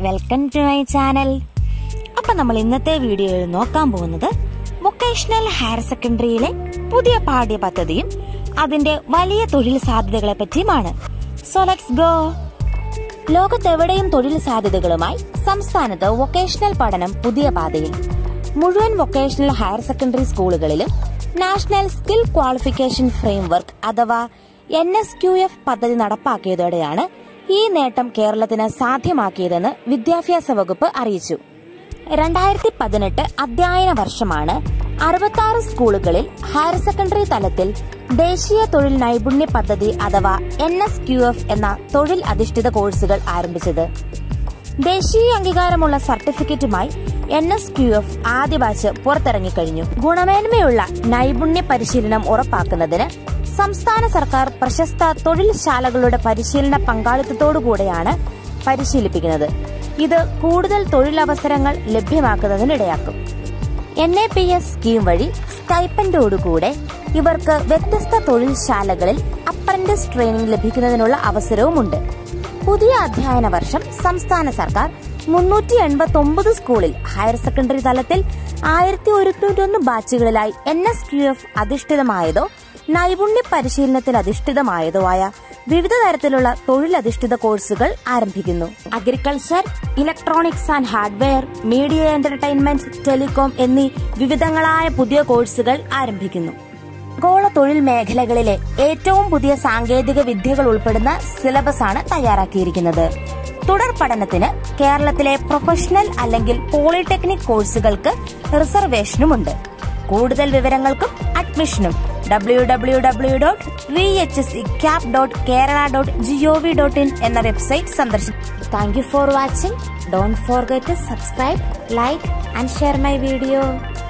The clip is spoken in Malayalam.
വെൽക്കം ടു മൈ ചാനൽ അപ്പൊ നമ്മൾ ഇന്നത്തെ വീഡിയോയിൽ നോക്കാൻ പോകുന്നത് വൊക്കേഷണൽ ഹയർ സെക്കൻഡറിയിലെ പുതിയ പാഠ്യപദ്ധതിയും അതിന്റെ വലിയ തൊഴിൽ സാധ്യതകളെ പറ്റിയുമാണ് സോ ലെറ്റ്സ് ഗോ ലോകത്തെവിടെയും തൊഴിൽ സാധ്യതകളുമായി സംസ്ഥാനത്ത് വൊക്കേഷണൽ പഠനം പുതിയ പാതയിൽ മുഴുവൻ വൊക്കേഷണൽ ഹയർ സെക്കൻഡറി സ്കൂളുകളിലും നാഷണൽ സ്കിൽ ക്വാളിഫിക്കേഷൻ ഫ്രെയിംവർക്ക് അഥവാ എൻ എസ് ക്യു എഫ് പദ്ധതി നടപ്പാക്കിയതോടെയാണ് ഈ നേട്ടം കേരളത്തിന് സാധ്യമാക്കിയതെന്ന് വിദ്യാഭ്യാസ വകുപ്പ് അറിയിച്ചു രണ്ടായിരത്തി പതിനെട്ട് അധ്യയന വർഷമാണ് അറുപത്തി ആറ് സ്കൂളുകളിൽ ഹയർ സെക്കൻഡറി തലത്തിൽ ദേശീയ തൊഴിൽ നൈപുണ്യ പദ്ധതി അഥവാ എൻ എസ് ക്യു എഫ് എന്ന തൊഴിൽ അധിഷ്ഠിത കോഴ്സുകൾ ആരംഭിച്ചത് ദേശീയ അംഗീകാരമുള്ള സർട്ടിഫിക്കറ്റുമായി എൻ എസ് ക്യു എഫ് ആദ്യ ബാച്ച് പുറത്തിറങ്ങിക്കഴിഞ്ഞു ഗുണമേന്മയുള്ള നൈപുണ്യ പരിശീലനം ഉറപ്പാക്കുന്നതിന് സംസ്ഥാന സർക്കാർ പ്രശസ്ത തൊഴിൽശാലകളുടെ പരിശീലന പങ്കാളിത്തത്തോടുകൂടെയാണ് പരിശീലിപ്പിക്കുന്നത് ഇത് കൂടുതൽ തൊഴിലവസരങ്ങൾ ലഭ്യമാക്കുന്നതിനിടയാക്കും N A P S scheme വഴി സ്റ്റൈപ്പൻഡോടുകൂടെ ഇവർക്ക് വ്യത്യസ്ത തൊഴിൽശാലകളിൽ അപ്രന്റീസ് ട്രെയിനിംഗ് ലഭിക്കുന്നതിനുള്ള അവസരവുമുണ്ട് പുതിയ അധ്യയന വർഷം സംസ്ഥാന സർക്കാർ മുന്നൂറ്റി എൺപത്തി ഒമ്പത് സ്കൂളിൽ ഹയർ സെക്കൻഡറി തലത്തിൽ ആയിരത്തി ഒരുന്നൂറ്റൊന്ന് ബാച്ചുകളിലായി എൻ എസ് ക്യു എഫ് അധിഷ്ഠിതമായതോ നൈപുണ്യ പരിശീലനത്തിൽ അധിഷ്ഠിതമായതോ ആയ വിവിധ തരത്തിലുള്ള തൊഴിലധിഷ്ഠിത കോഴ്സുകൾ ആരംഭിക്കുന്നു agriculture electronics and hardware media entertainment telecom എന്നീ വിവിധങ്ങളായ പുതിയ കോഴ്സുകൾ ആരംഭിക്കുന്നു ആഗോള തൊഴിൽ മേഖലകളിലെ ഏറ്റവും പുതിയ സാങ്കേതിക വിദ്യകൾ ഉൾപ്പെടുന്ന സിലബസ് ആണ് തയ്യാറാക്കിയിരിക്കുന്നത് തുടർ പഠനത്തിന് കേരളത്തിലെ പ്രൊഫഷണൽ അല്ലെങ്കിൽ പോളിടെക്നിക് കോഴ്സുകൾക്ക് റിസർവേഷനുമുണ്ട് കൂടുതൽ വിവരങ്ങൾക്കും അഡ്മിഷനും W W W dot V H S cap dot Kerala dot G O V dot website സന്ദർശിക്കും thank you for watching don't forget to subscribe like and share my video